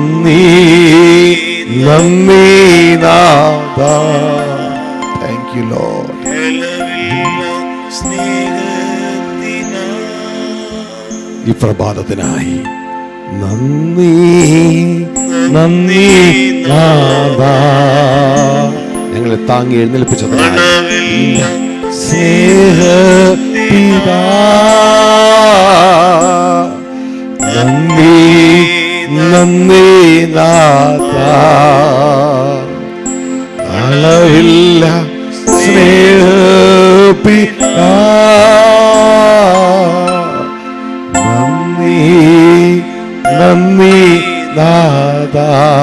നന്ദി നന്ദി നാഥ താങ്ക് യു ലോഡ് ഈ പ്രഭാതത്തിനായി നന്ദി നന്ദി നാഥ ഞങ്ങളെ താങ്ങി എഴുന്നേൽപ്പിച്ചതിനായി സ്നേഹപിതാ നന്ദി നന്ദി നാഥ അളവില്ല സ്നേഹപിതാ നന്ദി നന്ദി നാഥ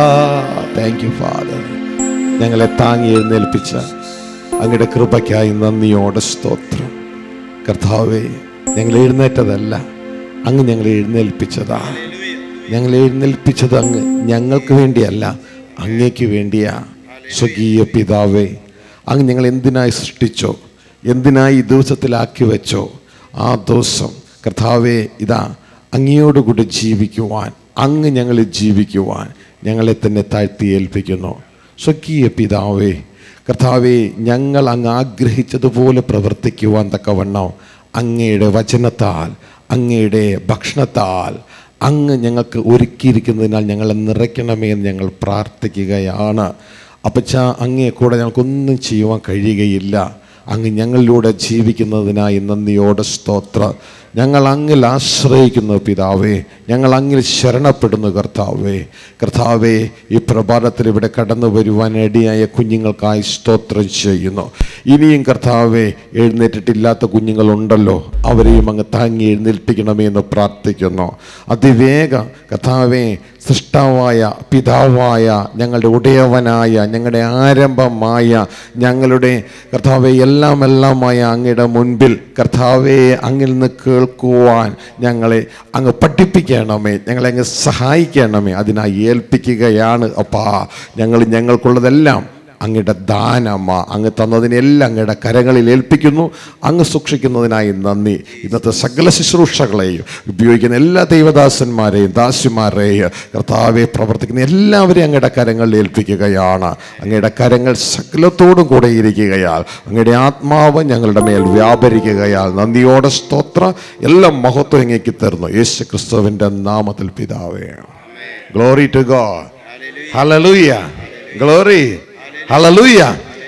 താങ്ക് യു ഫാദർ ഞങ്ങളെ താങ്ങി എഴുന്നേൽപ്പിച്ച അങ്ങയുടെ കൃപയ്ക്കായി നന്ദിയോടെ സ്തോത്രം കർത്താവേ ഞങ്ങൾ എഴുന്നേറ്റതല്ല അങ്ങ് ഞങ്ങളെ എഴുന്നേൽപ്പിച്ചതാ ഞങ്ങളെ എഴുന്നേൽപ്പിച്ചത് അങ്ങ് ഞങ്ങൾക്ക് വേണ്ടിയല്ല അങ്ങേക്ക് വേണ്ടിയാ സ്വകീയ പിതാവേ അങ്ങ് ഞങ്ങൾ എന്തിനായി സൃഷ്ടിച്ചോ എന്തിനായി ഈ ദിവസത്തിലാക്കി വെച്ചോ ആ ദിവസം കർത്താവെ ഇതാ അങ്ങയോടുകൂടി ജീവിക്കുവാൻ അങ്ങ് ഞങ്ങളിൽ ജീവിക്കുവാൻ ഞങ്ങളെ തന്നെ താഴ്ത്തി ഏൽപ്പിക്കുന്നു സ്വകീയ പിതാവേ കർത്താവെ ഞങ്ങൾ അങ്ങ് ആഗ്രഹിച്ചതുപോലെ പ്രവർത്തിക്കുവാൻ തക്കവണ്ണം അങ്ങയുടെ വചനത്താൽ അങ്ങയുടെ ഭക്ഷണത്താൽ അങ്ങ് ഞങ്ങൾക്ക് ഒരുക്കിയിരിക്കുന്നതിനാൽ ഞങ്ങളെ നിറയ്ക്കണമേ എന്ന് ഞങ്ങൾ പ്രാർത്ഥിക്കുകയാണ് അപ്പച്ച അങ്ങേ കൂടെ ഞങ്ങൾക്കൊന്നും ചെയ്യുവാൻ കഴിയുകയില്ല അങ്ങ് ഞങ്ങളിലൂടെ ജീവിക്കുന്നതിനായി നന്ദിയോടെ സ്തോത്ര ഞങ്ങൾ അങ്ങിൽ ആശ്രയിക്കുന്നു പിതാവേ ഞങ്ങൾ അങ്ങിൽ ശരണപ്പെടുന്നു കർത്താവേ കർത്താവേ ഈ പ്രഭാതത്തിൽ ഇവിടെ കടന്നു വരുവാൻ ഇടയായ കുഞ്ഞുങ്ങൾക്കായി സ്തോത്രം ചെയ്യുന്നു ഇനിയും കർത്താവേ എഴുന്നേറ്റിട്ടില്ലാത്ത കുഞ്ഞുങ്ങളുണ്ടല്ലോ അവരെയും അങ്ങ് താങ്ങി എഴുന്നേൽപ്പിക്കണമേ എന്ന് പ്രാർത്ഥിക്കുന്നു അതിവേഗം കർത്താവേ സൃഷ്ടാവായ പിതാവായ ഞങ്ങളുടെ ഉടയവനായ ഞങ്ങളുടെ ആരംഭമായ ഞങ്ങളുടെ കർത്താവെ എല്ലാം എല്ലാമായ അങ്ങയുടെ മുൻപിൽ കർത്താവെ അങ്ങിൽ നിന്ന് കേൾക്കുവാൻ ഞങ്ങളെ അങ്ങ് പഠിപ്പിക്കണമേ ഞങ്ങളെ അങ്ങ് സഹായിക്കണമേ അതിനായി ഏൽപ്പിക്കുകയാണ് അപ്പാ ഞങ്ങൾ ഞങ്ങൾക്കുള്ളതെല്ലാം അങ്ങയുടെ ദാനമ്മ അങ്ങ് തന്നതിനെല്ലാം അങ്ങയുടെ കരങ്ങളിൽ ഏൽപ്പിക്കുന്നു അങ്ങ് സൂക്ഷിക്കുന്നതിനായി നന്ദി ഇന്നത്തെ സകല ശുശ്രൂഷകളെയും ഉപയോഗിക്കുന്ന എല്ലാ ദൈവദാസന്മാരെയും ദാസിമാരെയും കർത്താവെ പ്രവർത്തിക്കുന്ന എല്ലാവരെയും അങ്ങയുടെ കരങ്ങളിൽ ഏൽപ്പിക്കുകയാണ് അങ്ങയുടെ കരങ്ങൾ സകലത്തോടും കൂടെ ഇരിക്കുകയാൽ അങ്ങയുടെ ആത്മാവ് ഞങ്ങളുടെ മേൽ വ്യാപരിക്കുകയാൽ നന്ദിയോടെ സ്തോത്ര എല്ലാ മഹത്വം എങ്ങേക്ക് തരുന്നു യേശു ക്രിസ്തുവിൻ്റെ നാമത്തിൽ പിതാവേ glory to God hallelujah glory hallelujah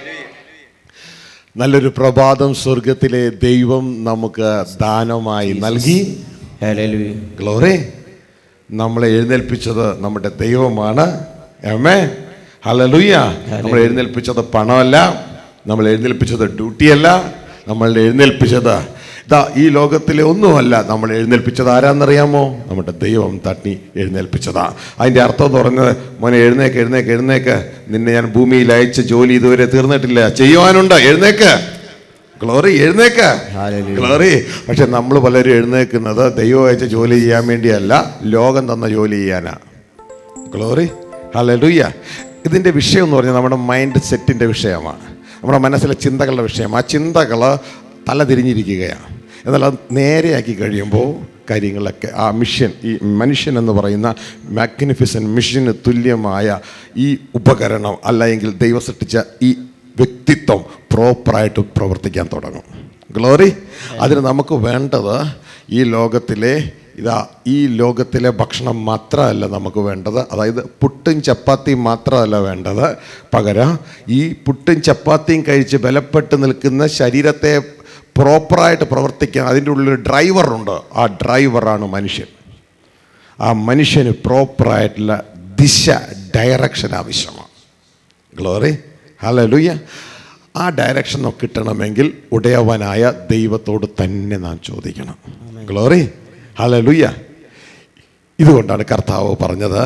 നല്ലൊരു പ്രഭാതം സ്വർഗത്തിലെ ദൈവം നമുക്ക് ദാനമായി നൽകി Hallelujah. ഗ്ലോറി നമ്മളെ എഴുന്നേൽപ്പിച്ചത് നമ്മുടെ ദൈവമാണ് ഏമേ ഹലലുയ്യ നമ്മൾ എഴുന്നേൽപ്പിച്ചത് പണമല്ല നമ്മൾ എഴുന്നേൽപ്പിച്ചത് ഡ്യൂട്ടിയല്ല നമ്മൾ എഴുന്നേൽപ്പിച്ചത് ഇതാ ഈ ലോകത്തിലെ ഒന്നുമല്ല നമ്മൾ എഴുന്നേൽപ്പിച്ചത് ആരാന്നറിയാമോ നമ്മുടെ ദൈവം തട്ടി എഴുന്നേൽപ്പിച്ചതാ അതിൻ്റെ അർത്ഥം എന്ന് പറഞ്ഞത് മോനെ എഴുന്നേക്ക് എഴുന്നേക്ക് എഴുന്നേക്ക് നിന്നെ ഞാൻ ഭൂമിയിൽ അയച്ച ജോലി ഇതുവരെ തീർന്നിട്ടില്ല ചെയ്യുവാനുണ്ട് എഴുന്നേക്ക് ഗ്ലോറി എഴുന്നേക്ക് Hallelujah. ഗ്ലോറി പക്ഷെ നമ്മൾ പലരും എഴുന്നേക്കുന്നത് ദൈവം അയച്ച ജോലി ചെയ്യാൻ വേണ്ടിയല്ല ലോകം തന്ന ജോലി ചെയ്യാനാ ഗ്ലോറി ഹല്ലേലൂയ ഇതിൻ്റെ വിഷയം എന്ന് പറഞ്ഞാൽ നമ്മുടെ മൈൻഡ് സെറ്റിൻ്റെ വിഷയമാണ് നമ്മുടെ മനസ്സിലെ ചിന്തകളുടെ വിഷയം ആ ചിന്തകൾ തല തിരിഞ്ഞിരിക്കുകയാണ് എന്നാൽ അത് നേരെയാക്കി കഴിയുമ്പോൾ കാര്യങ്ങളൊക്കെ ആ മിഷൻ ഈ മനുഷ്യൻ എന്ന് പറയുന്ന മാഗ്നിഫിസൻ മിഷന് തുല്യമായ ഈ ഉപകരണം അല്ലെങ്കിൽ ദൈവം സൃഷ്ടിച്ച ഈ വ്യക്തിത്വം പ്രോപ്പറായിട്ട് പ്രവർത്തിക്കാൻ തുടങ്ങും ഗ്ലോറി അതിന് നമുക്ക് വേണ്ടത് ഈ ലോകത്തിലെ ഇതാ ഈ ലോകത്തിലെ ഭക്ഷണം മാത്രമല്ല നമുക്ക് വേണ്ടത് അതായത് പുട്ടും ചപ്പാത്തിയും മാത്രമല്ല വേണ്ടത് പകരം ഈ പുട്ടും ചപ്പാത്തിയും കഴിച്ച് ബലപ്പെട്ട് നിൽക്കുന്ന ശരീരത്തെ പ്രോപ്പറായിട്ട് പ്രവർത്തിക്കാൻ അതിൻ്റെ ഉള്ളിൽ ഡ്രൈവറുണ്ട് ആ ഡ്രൈവറാണ് മനുഷ്യൻ ആ മനുഷ്യന് പ്രോപ്പറായിട്ടുള്ള ദിശ ഡയറക്ഷൻ ആവശ്യമാണ് ഗ്ലോറി ഹല്ലേലൂയ ആ ഡയറക്ഷൻ നമുക്ക് കിട്ടണമെങ്കിൽ ഉടയവനായ ദൈവത്തോട് തന്നെ നാം ചോദിക്കണം ഗ്ലോറി ഹല്ലേലൂയ ഇതുകൊണ്ടാണ് കർത്താവ് പറഞ്ഞത്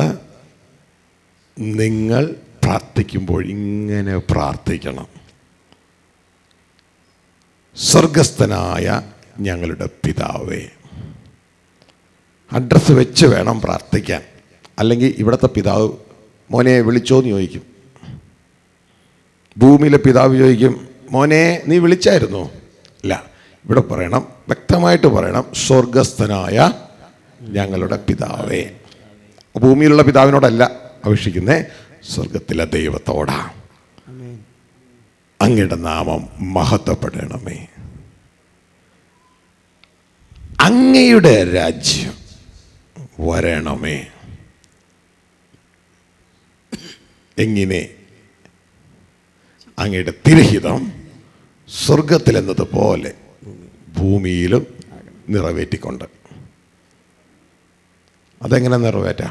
നിങ്ങൾ പ്രാർത്ഥിക്കുമ്പോൾ ഇങ്ങനെ പ്രാർത്ഥിക്കണം സ്വർഗസ്ഥനായ ഞങ്ങളുടെ പിതാവേ അഡ്രസ്സ് വെച്ച് വേണം പ്രാർത്ഥിക്കാൻ അല്ലെങ്കിൽ ഇവിടുത്തെ പിതാവ് മോനെ വിളിച്ചോന്ന് ചോദിക്കും ഭൂമിയിലെ പിതാവ് ചോദിക്കും മോനെ നീ വിളിച്ചായിരുന്നോ ഇല്ല ഇവിടെ പറയണം വ്യക്തമായിട്ട് പറയണം സ്വർഗസ്ഥനായ ഞങ്ങളുടെ പിതാവേ ഭൂമിയിലുള്ള പിതാവിനോടല്ല അപേക്ഷിക്കുന്നേ സ്വർഗത്തിലെ ദൈവത്തോടാ ആമേൻ അങ്ങയുടെ നാമം മഹത്വപ്പെടണമേ അങ്ങയുടെ രാജ്യം വരണമേ എങ്ങനെ അങ്ങയുടെ തിരഹിതം സ്വർഗത്തിലെന്നതുപോലെ ഭൂമിയിലും നിറവേറ്റിക്കൊണ്ട് അതെങ്ങനെ നിറവേറ്റാം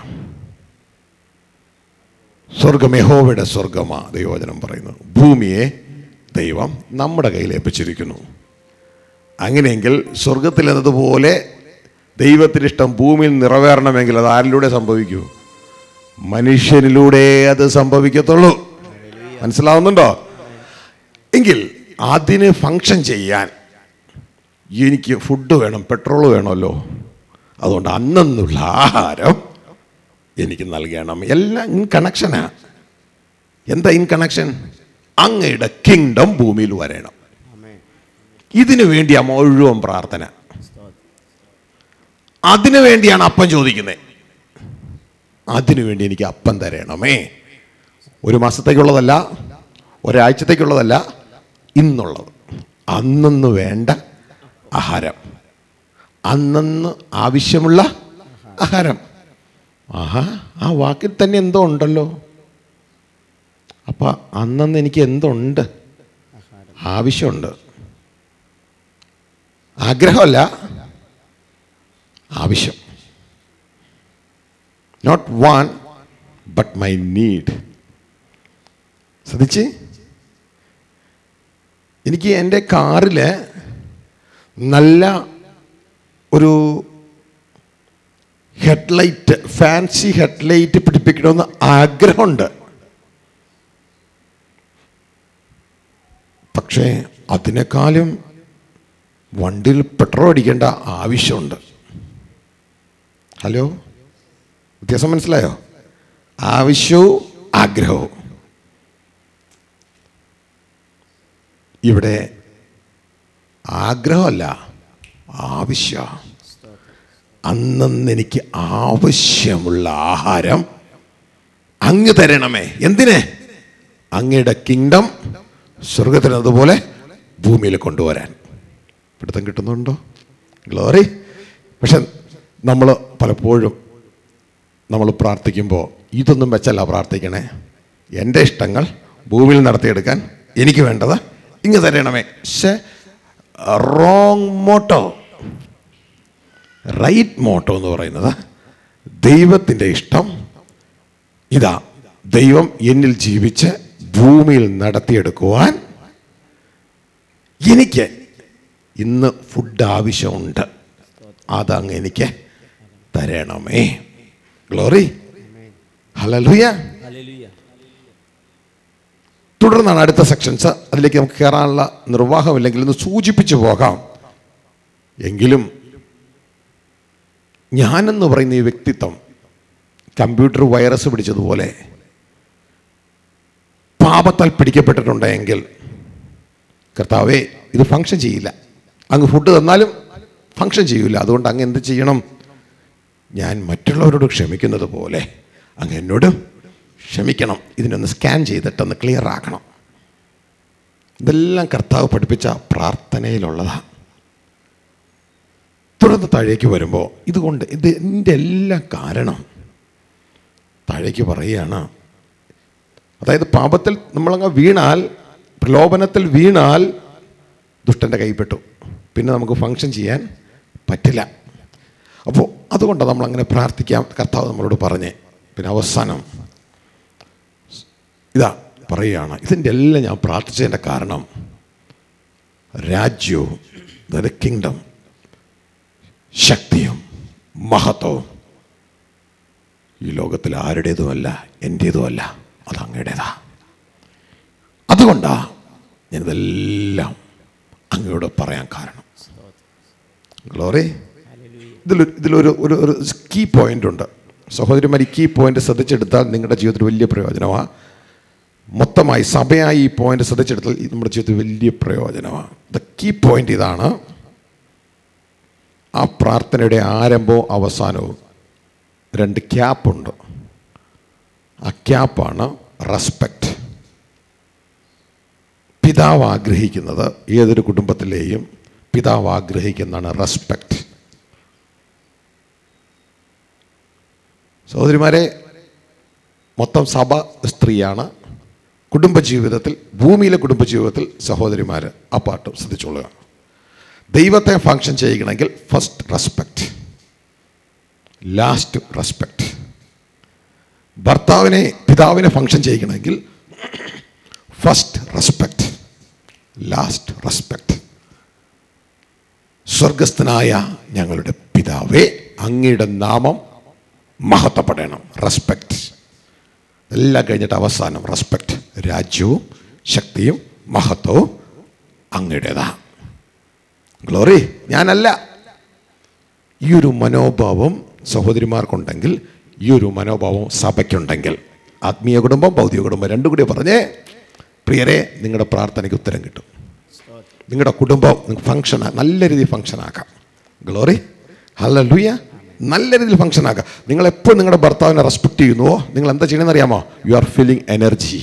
സ്വർഗം യഹോവയുടെ സ്വർഗമാ ദൈവവചനം പറയുന്നു ഭൂമിയെ ദൈവം നമ്മുടെ കയ്യിൽ ഏൽപ്പിച്ചിരിക്കുന്നു അങ്ങനെയെങ്കിൽ സ്വർഗത്തിൽ എന്നതുപോലെ ദൈവത്തിന് ഇഷ്ടം ഭൂമിയിൽ നിറവേറണമെങ്കിൽ അത് ആരിലൂടെ സംഭവിക്കൂ മനുഷ്യനിലൂടെ അത് സംഭവിക്കത്തുള്ളൂ മനസ്സിലാവുന്നുണ്ടോ എങ്കിൽ അതിന് ഫങ്ഷൻ ചെയ്യാൻ എനിക്ക് ഫുഡ് വേണം പെട്രോൾ വേണമല്ലോ അതുകൊണ്ട് അന്നുള്ള ആഹാരം എനിക്ക് നൽകണം എല്ലാം ഇൻ കണക്ഷനാ എന്താ ഇൻ കണക്ഷൻ അങ്ങയുടെ കിങ്ഡം ഭൂമിയിൽ വരണം ആമേൻ ഇതിനു വേണ്ടിയാ മുഴുവൻ പ്രാർത്ഥന അതിനു വേണ്ടിയാണ് അപ്പം ചോദിക്കുന്നത് അതിനു വേണ്ടി എനിക്ക് അപ്പം തരണമേ ഒരു മാസത്തേക്കുള്ളതല്ല ഒരാഴ്ചത്തേക്കുള്ളതല്ല ഇന്നുള്ളത് അന്നന്ന് വേണ്ട ആഹാരം അന്നന്ന് ആവശ്യമുള്ള ആഹാരം ആഹാ ആ വാക്കിൽ തന്നെ എന്തോ ഉണ്ടല്ലോ അപ്പം അന്നന്ന് എനിക്ക് എന്തുണ്ട് ആവശ്യമുണ്ട് ആഗ്രഹമല്ല ആവശ്യം not want but my need ശ്രദ്ധിച്ച് എനിക്ക് എൻ്റെ കാറിൽ നല്ല ഒരു ഹെഡ്ലൈറ്റ് ഫാൻസി ഹെഡ്ലൈറ്റ് പിടിപ്പിക്കണമെന്ന് ആഗ്രഹമുണ്ട് പക്ഷേ അതിനേക്കാളും വണ്ടിയിൽ പെട്രോൾ അടിക്കേണ്ട ആവശ്യമുണ്ട് ഹലോ വ്യത്യാസം മനസ്സിലായോ ആവശ്യവും ആഗ്രഹവും ഇവിടെ ആഗ്രഹമല്ല ആവശ്യ അന്നന്ന് എനിക്ക് ആവശ്യമുള്ള ആഹാരം അങ്ങ് തരണമേ എന്തിന് അങ്ങയുടെ കിങ്ഡം സ്വർഗത്തിനതുപോലെ ഭൂമിയിൽ കൊണ്ടുവരാൻ പിടുത്തം കിട്ടുന്നുണ്ടോ ഗ്ലോറി പക്ഷെ നമ്മൾ പലപ്പോഴും നമ്മൾ പ്രാർത്ഥിക്കുമ്പോൾ ഇതൊന്നും വെച്ചല്ല പ്രാർത്ഥിക്കണേ എൻ്റെ ഇഷ്ടങ്ങൾ ഭൂമിയിൽ നടത്തിയെടുക്കാൻ എനിക്ക് വേണ്ടത് ഇങ്ങ് തരണമേ പക്ഷേ റോങ് മോട്ടോ റൈറ്റ് മോട്ടോ എന്ന് പറയുന്നത് ദൈവത്തിൻ്റെ ഇഷ്ടം ഇതാ ദൈവം എന്നിൽ ജീവിച്ച് ഭൂമിയിൽ നടത്തിയെടുക്കുവാൻ എനിക്ക് ഇന്ന് ഫുഡ് ആവശ്യമുണ്ട് അതങ്ങ് എനിക്ക് തരണമേ ഗ്ലോറി ഹലലുയ ഹല്ലേലൂയ തുടർന്നാണ് അടുത്ത സെക്ഷൻസ് അതിലേക്ക് നമുക്ക് കയറാനുള്ള നിർവാഹമില്ലെങ്കിൽ ഒന്ന് സൂചിപ്പിച്ചു പോകാം എങ്കിലും ഞാനെന്ന് പറയുന്ന ഈ വ്യക്തിത്വം കമ്പ്യൂട്ടർ വൈറസ് പിടിച്ചതുപോലെ പാപത്താൽ പിടിക്കപ്പെട്ടിട്ടുണ്ടെങ്കിൽ കർത്താവേ ഇത് ഫങ്ഷൻ ചെയ്യില്ല അങ്ങ് ഫുഡ് തന്നാലും ഫങ്ഷൻ ചെയ്യില്ല അതുകൊണ്ട് അങ്ങ് എന്ത് ചെയ്യണം ഞാൻ മറ്റുള്ളവരോട് ക്ഷമിക്കുന്നത് പോലെ അങ്ങ് എന്നോട് ക്ഷമിക്കണം ഇതിനൊന്ന് സ്കാൻ ചെയ്തിട്ടൊന്ന് ക്ലിയർ ആക്കണം ഇതെല്ലാം കർത്താവ് പഠിപ്പിച്ച പ്രാർത്ഥനയിലുള്ളതാണ് തുടർന്ന് താഴേക്ക് വരുമ്പോൾ ഇതുകൊണ്ട് ഇത് ഇതിൻ്റെ എല്ലാം കാരണം താഴേക്ക് പറയുകയാണ് അതായത് പാപത്തിൽ നമ്മളങ്ങ് വീണാൽ പ്രലോഭനത്തിൽ വീണാൽ ദുഷ്ടൻ്റെ കൈപ്പെട്ടു പിന്നെ നമുക്ക് ഫങ്ഷൻ ചെയ്യാൻ പറ്റില്ല അപ്പോൾ അതുകൊണ്ടാണ് നമ്മളങ്ങനെ പ്രാർത്ഥിക്കാം കർത്താവ് നമ്മളോട് പറഞ്ഞേ പിന്നെ അവസാനം ഇതാ പറയുകയാണ് ഇതിൻ്റെ എല്ലാം ഞാൻ പ്രാർത്ഥിച്ചതിൻ്റെ കാരണം രാജ്യവും അതായത് കിങ്ഡം ശക്തിയും മഹത്വവും ഈ ലോകത്തിൽ ആരുടേതുമല്ല എൻ്റേതുമല്ല അത് അങ്ങയുടേതാ അതുകൊണ്ടാ ഞാനിതെല്ലാം അങ്ങയോട് പറയാൻ കാരണം ഗ്ലോറി ഇതിലൊരു ഇതിലൊരു ഒരു ഒരു കീ പോയിന്റ് ഉണ്ട് സഹോദരിമാർ ഈ കീ പോയിന്റ് ശ്രദ്ധിച്ചെടുത്താൽ നിങ്ങളുടെ ജീവിതത്തിൽ വലിയ പ്രയോജനമാണ് മൊത്തമായി സഭയായി ഈ പോയിന്റ് ശ്രദ്ധിച്ചെടുത്താൽ ഇത് നമ്മുടെ ജീവിതത്തിൽ വലിയ പ്രയോജനമാണ് ദ കീ പോയിന്റ് ഇതാണ് ആ പ്രാർത്ഥനയുടെ ആരംഭവും അവസാനവും രണ്ട് ക്യാപ്പുണ്ട് ആ ക്യാപ്പാണ് റെസ്പെക്റ്റ് പിതാവ് ആഗ്രഹിക്കുന്നത് ഏതൊരു കുടുംബത്തിലെയും പിതാവ് ആഗ്രഹിക്കുന്നതാണ് റെസ്പെക്റ്റ് സഹോദരിമാരെ മൊത്തം സഭ സ്ത്രീയാണ് കുടുംബജീവിതത്തിൽ ഭൂമിയിലെ കുടുംബജീവിതത്തിൽ സഹോദരിമാർ ആ പാട്ട് ശ്രദ്ധിച്ചോളുക ദൈവത്തെ ഫങ്ഷൻ ചെയ്യിക്കണമെങ്കിൽ ഫസ്റ്റ് റെസ്പെക്റ്റ് ലാസ്റ്റ് റെസ്പെക്റ്റ് ഭർത്താവിനെ പിതാവിനെ ഫങ്ഷൻ ചെയ്യിക്കണമെങ്കിൽ ഫസ്റ്റ് റെസ്പെക്റ്റ് ലാസ്റ്റ് റെസ്പെക്റ്റ് സ്വർഗസ്ഥനായ ഞങ്ങളുടെ പിതാവേ അങ്ങയുടെ നാമം മഹത്വപ്പെടണം റെസ്പെക്റ്റ് എല്ലാം കഴിഞ്ഞിട്ട് അവസാനം റെസ്പെക്റ്റ് രാജ്യവും ശക്തിയും മഹത്വവും അങ്ങയുടേതാ ഗ്ലോറി ഞാനല്ല ഈ ഒരു മനോഭാവം സഹോദരിമാർക്കുണ്ടെങ്കിൽ ഈ ഒരു മനോഭാവം സഭയ്ക്കുണ്ടെങ്കിൽ ആത്മീയ കുടുംബം ഭൗതിക കുടുംബം രണ്ടും കൂടി പറഞ്ഞേ പ്രിയരെ നിങ്ങളുടെ പ്രാർത്ഥനയ്ക്ക് ഉത്തരം കിട്ടും നിങ്ങളുടെ കുടുംബം ഫങ്ഷൻ നല്ല രീതിയിൽ ഫങ്ഷൻ ആക്കാം ഗ്ലോറി ഹല്ല ലൂയ നല്ല രീതിയിൽ ഫങ്ഷൻ ആക്കാം നിങ്ങൾ എപ്പോഴും നിങ്ങളുടെ ഭർത്താവിനെ റെസ്പെക്ട് ചെയ്യുന്നുവോ നിങ്ങൾ എന്താ ചെയ്യണമെന്ന് അറിയാമോ യു ആർ ഫീലിംഗ് എനർജി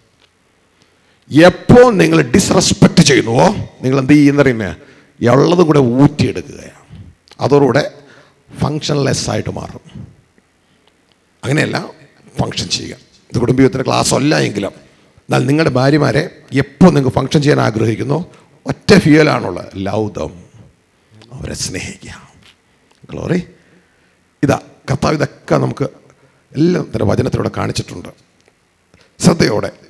എപ്പോൾ നിങ്ങൾ ഡിസ്റെസ്പെക്ട് ചെയ്യുന്നുവോ നിങ്ങൾ എന്ത് ചെയ്യുന്നറിയുന്നത് ഉള്ളതും കൂടെ ഊറ്റിയെടുക്കുകയാണ് അതോടുകൂടെ ഫങ്ഷൻലെസ് ആയിട്ട് മാറും അങ്ങനെയല്ല ഫങ്ഷൻ ചെയ്യുക ഇത് കുടുംബീയത്തിൻ്റെ ക്ലാസ് അല്ല എങ്കിലും എന്നാൽ നിങ്ങളുടെ ഭാര്യമാരെ എപ്പോൾ നിങ്ങൾക്ക് ഫങ്ഷൻ ചെയ്യാൻ ആഗ്രഹിക്കുന്നു ഒറ്റ ഫിയലാണുള്ളത് ലവ് ദം അവരെ സ്നേഹിക്കുക ഗ്ലോറി ഇതാ കർത്താവ് ഇതൊക്കെ നമുക്ക് എല്ലാം തന്നെ വചനത്തിലൂടെ കാണിച്ചിട്ടുണ്ട് ശ്രദ്ധയോടെ